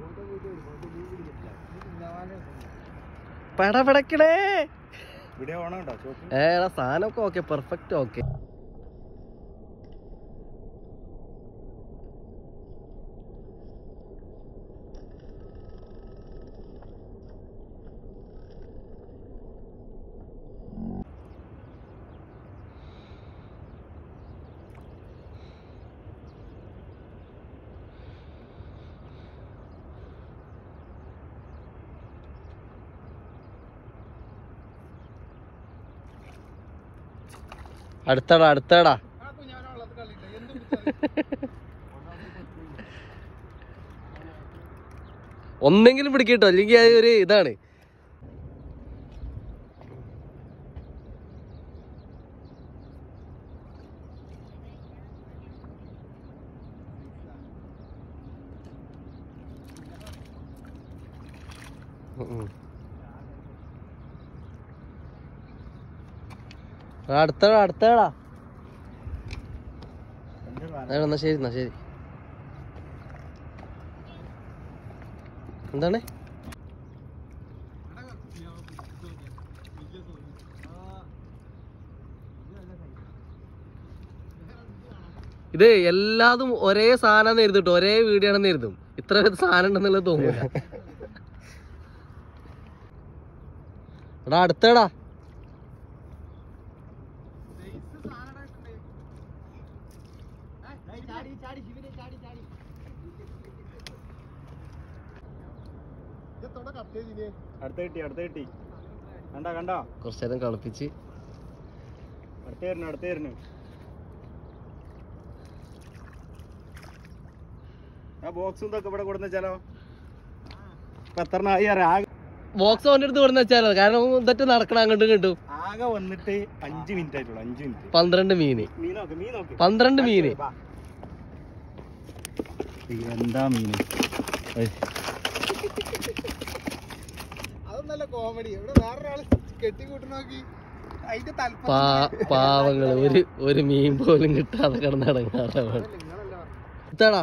പടപടക്കടേ video Onam ഉണ്ടോ ചോക്ക് ഏടാ സാധനമൊക്കെ ഓക്കെ പെർഫെക്റ്റ് ഓക്കെ അടുത്തടാ അടുത്തടാ ഒന്നെങ്കിലും പിടിക്കട്ടോ അല്ലെങ്കിൽ അത് ഒരു ഇതാണ് ഉം ഉം. ആ, അടുത്തടാ അടുത്തടാ ആ, എന്നാ ശരി എന്നാ ശരി എന്താണ് ഇത് എല്ലാതും ഒരേ സാധനം എഴുതിട്ടോ ഒരേ വീഡിയോ ആണെന്ന് എഴുതും ഇത്ര സാധനം ഉണ്ടെന്നുള്ളത് തോന്നില്ല എടാ അടുത്തടാ അടുത്ത കിട്ടി അടുത്ത കിട്ടി കണ്ടാ കണ്ടാ കുറച്ചു നേരം കളിപ്പിച്ച് അടുത്ത വരുന്നു അടുത്ത വരുന്നു ആ ബോക്സും ഇതൊക്കെ ഇവിടെ കൊടുന്ന വെച്ചാലോ ഇപ്പൊ എത്ര ആയി അറിയാം ആകെ ബോക്സ് അവൻ്റെ അടുത്ത് കൊടുന്ന് വെച്ചാലോ കാരണം ഇതൊക്കെ നടക്കണം അങ്ങോട്ടും ഇങ്ങോട്ടും ആകെ വന്നിട്ട് അഞ്ച് മിനിറ്റ് ആയിട്ടുള്ളൂ അഞ്ച് മിനിറ്റ് പന്ത്രണ്ട് മീന് മീൻ നോക്ക് മീൻ നോക്ക് പന്ത്രണ്ട് മീന് വാ. എന്താ മീന് അതൊന്നല്ല കോമഡി ഇവിടെ വേറൊരാള് കെട്ടിക്കൂട്ടി നോക്കി അതിന്റെ പാ- പാവങ്ങള് ഒരു ഒരു മീൻ പോലും കിട്ടാതെ കിടന്നടങ്ങാറാണ് നിങ്ങളല്ല ഇതാടാ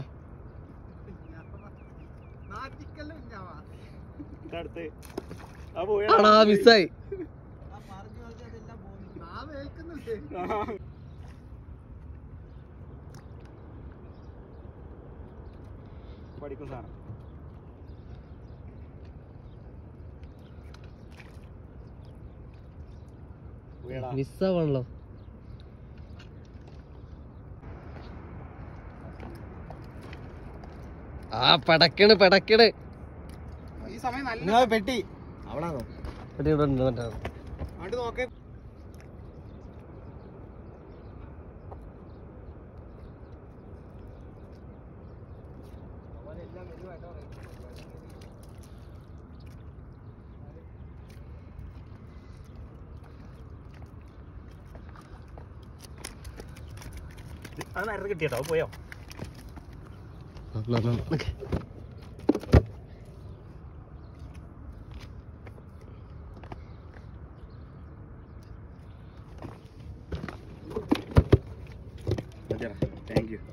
നാട്ടിക്കല്ലോ ഇല്ലാവാ അടുത്ത് ആ പോയി ആടാ മിസ്സായി നാ വേൽക്കുന്നില്ലേ പഠിക്കും സാധനം വീടാ. മിസ്സാവണല്ലോ ആ പടക്കണ് പടക്കണ് ഈ സമയം നല്ല നിങ്ങൾ പെട്ടി അവിടാണോ ഇവിടെ ഇവിടെ ഉണ്ട് മറ്റേ അങ്ങോട്ട് നോക്കേ അത് നേരത്തെ കിട്ടിയോ പോയോ ന- ന- നിക്ക്. താങ്ക് യു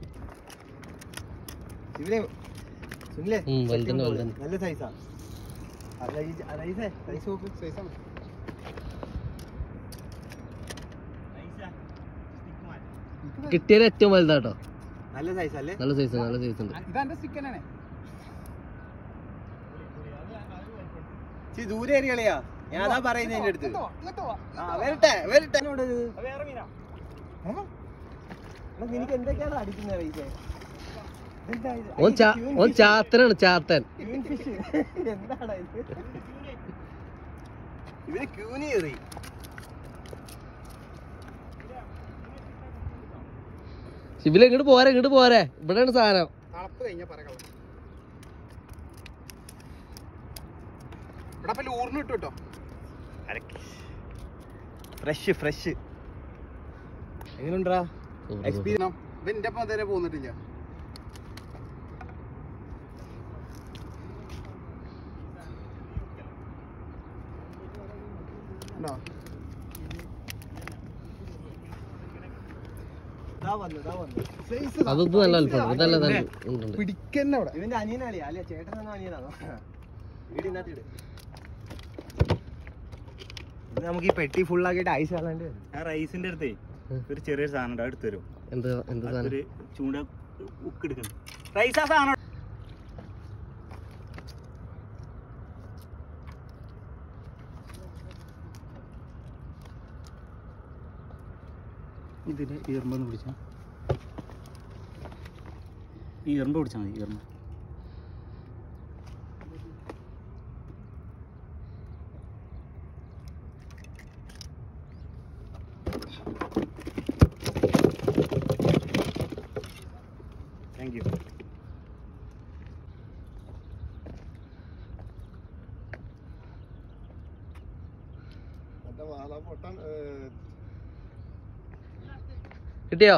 ഇവരെ സുനിലേ ഉം, വലുതുണ്ട്, വലുതുണ്ട്. നല്ല സൈസാ സൈസ് നോക്ക് സൈസാണ് കിട്ടിയത് ഏറ്റവും വലുതാട്ടോ നല്ല സൈസ് അല്ലേ നല്ല സൈസ് നല്ല സൈസ് ഉണ്ട് ഇതെന്റെ ചിക്കനാണ് ദൂരെ എറിയളയാ ഞാൻ അതാ പറയുന്നതിന്റെ അടുത്ത് ആ, വരട്ടെ വരട്ടെ എന്നോട് ഇത്. വേറെ മീനാ ഏ? എടാ, നിനക്ക് എന്തൊക്കെയാണ് അടിക്കുന്നത് പൈസ എന്താ ഇത്? ഓൻ ചാ Tune ഓൻ fish. ചാത്തനാണ് Chathan Tune fish. എന്താണ് ഇത് ഇവര് ക്യൂനി എറി ശിബില ഇങ്ങോട്ട് പോരെ ഇങ്ങോട്ട് പോരെ ഇവിടെയാണ് സാധനം തളപ്പ് കഴിഞ്ഞാ പറയാം ഇവിടെ അപ്പൊ ലൂറിന് കിട്ടും കേട്ടോ ഫ്രഷ് ഫ്രഷ് എങ്ങനെയുണ്ടാ എക്സ്പീരിയൻസ് ഇവൻ എന്റെ ഒപ്പം ഇതുവരെ പോന്നിട്ടില്ല ഉണ്ടോ ദാ വന്നു ദാ വന്നു അതൊന്നും നല്ല വലിപ്പം ഇതല്ല നല്ല ഉണ്ട് പിടിക്കന്നെ അവിടെ ഇവന്റെ അനിയനാളിയാ അല്ലെ ചേട്ടനാണോ അനിയനാണോ വീടിനകത്ത് ഇട് ഇത് നമുക്ക് ഈ പെട്ടി ഫുൾ ആക്കിയിട്ട് ഐസ് കളയേണ്ടി വരും ആ റൈസിന്റെ അടുത്തേ ഒരു ചെറിയൊരു സാധനം ഉണ്ട് അടുത്ത് തരും എന്ത് എന്ത് സാധനം അടുത്തൊരു ചൂണ്ട ഉക്ക് എടുക്കണം റൈസ് ആ സാധനം ഇതില് ഈർമ്പൊന്ന് പിടിച്ച ഈർമ്പ് പിടിച്ചാൽ മതി ഈർമ്പ് താങ്ക് യു കിട്ടിയോ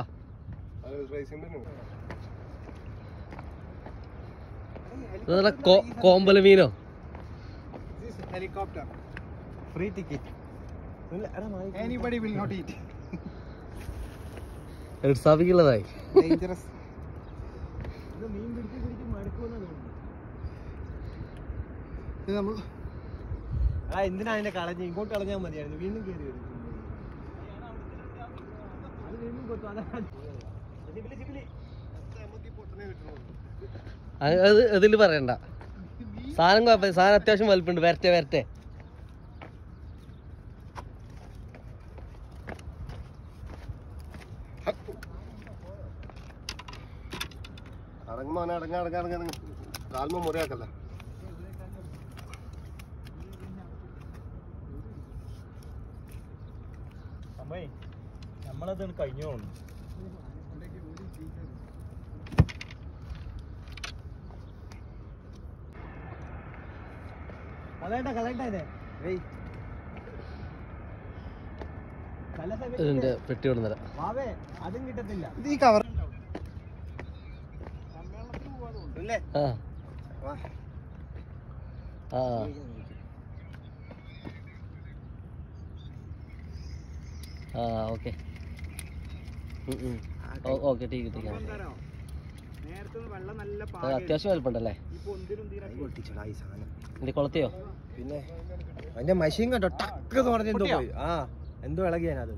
ഇത് നല്ല കോ- കോമ്പല മീനോ helicopter free ticket anybody will not eat എടുസ്ഥാപിക്കുള്ളതായി ഡേഞ്ചറസ് ഇത് മീൻ പിടിച്ച് പിടിച്ച് മടുക്കുമെന്നാണ് തോന്നുന്നത് ഇത് നമ്മൾ ആ എന്തിനാ അതിന്റെ കളഞ്ഞ് ഇങ്ങോട്ട് കളഞ്ഞാൽ മതിയായിരുന്നു വീണ്ടും കയറി വരും അത് വീണ്ടും കൊത്തും അതാ ജിബിലി, ജിബിലി. അത് അത് ഇതില് പറയണ്ട സാധനം കുഴപ്പമില്ല സാധനം അത്യാവശ്യം വലുപ്പുണ്ട് വരട്ടെ വരട്ടെ അടങ്ങുമോനെ അടങ്ങ അടങ്ങ അടങ്ങ അടങ്ങ കാൽമ മുറിയാക്കല്ല അമ്മേ നമ്മളത് കഴിഞ്ഞു തോന്നുന്നു കളയട്ടെ കളയട്ടെ ഇത്. ഏയ്. നല്ല സമയത്ത് ഇതിന്റെ പെട്ടി കൊണ്ടുവരാം വാവേ അതും കിട്ടത്തില്ല ഇത് ഈ കവർ ഇല്ലേ ആ വാ. ആ ആ ഓക്കെ ഓക്കെ ടീക്ക് ടീക്ക് നേരത്തെ വെള്ളം നല്ല അത് അത്യാവശ്യം വലുപ്പുണ്ടല്ലേ ഇപ്പൊ ഒന്നിനും തീരെ പൊട്ടിച്ചടാ ഈ സാധനം ഇതിന്റെ കൊളത്തിയോ പിന്നെ അതിന്റെ മഷീൻ കണ്ടോ ടക്ക് എന്ന് പറഞ്ഞ എന്തോ പോയി ആ എന്തോ ഇളകിയാനത്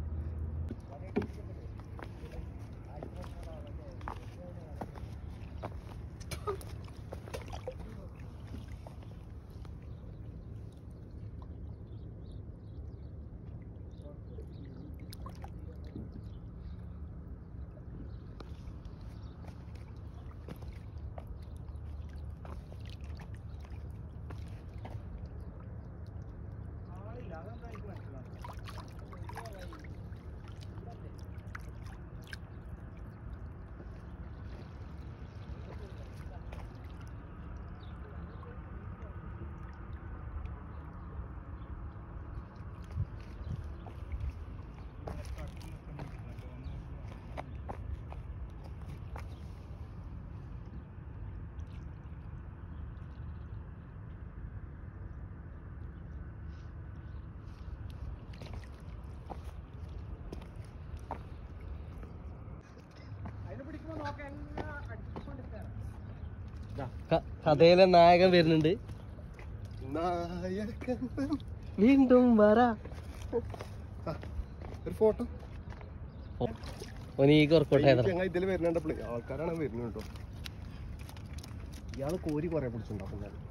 ക- കഥയിലെ നായകൻ വരുന്നുണ്ട് വീണ്ടും വരാ ഒരു ഫോട്ടോ ഓന് ഈ വർക്കൗട്ട് ആയതാ ഇതിൽ വരുന്നുണ്ടപ്പോഴേ ആൾക്കാരാണ് വരുന്നത് കേട്ടോ ഇയാള് കോരി കുറെ പിടിച്ചിട്ടുണ്ടാവും ഞാൻ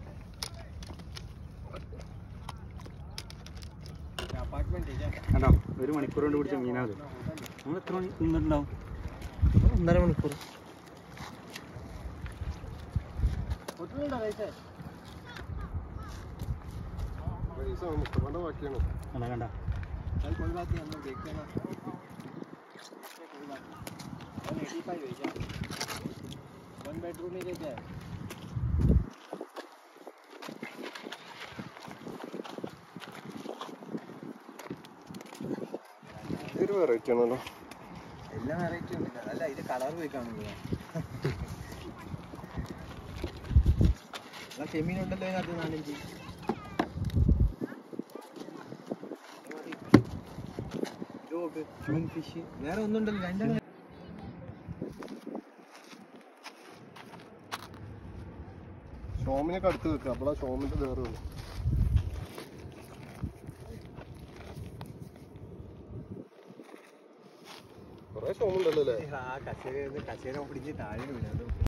കണ്ടോ ഒരു മണിക്കൂർ കൊണ്ട് പിടിച്ച മീനാണ് നമ്മൾ എത്ര മണി നിന്നിട്ടുണ്ടാവും ഒന്നര മണിക്കൂർ പൈസ മുപ്പത് ബാക്കിയാണ് കണ്ട കണ്ട वन बेडरूम ही देते हैं ഒരു വെറൈറ്റി ആണല്ലോ എല്ലാം വെറൈറ്റി ഉണ്ട് അല്ല ഇത് കളർ പോയി കാണുന്നത് ചെമ്മീൻ ഉണ്ടല്ലോ അതിനകത്ത് നാലഞ്ച് ഇത് നോക്ക്, ചൂൺ ഫിഷ് വേറെ ഒന്നുണ്ടല്ലോ രണ്ടെണ്ണം ഷോമിനൊക്കെ അടുത്ത് വെക്കുക അപ്പോഴാ ഷോമിന്റെ കയറുള്ളൂ കൊറേ ഷോമുണ്ടല്ലോ അല്ലേ ആ കസേര കസേര പിടിച്ച് താഴെ വീണത്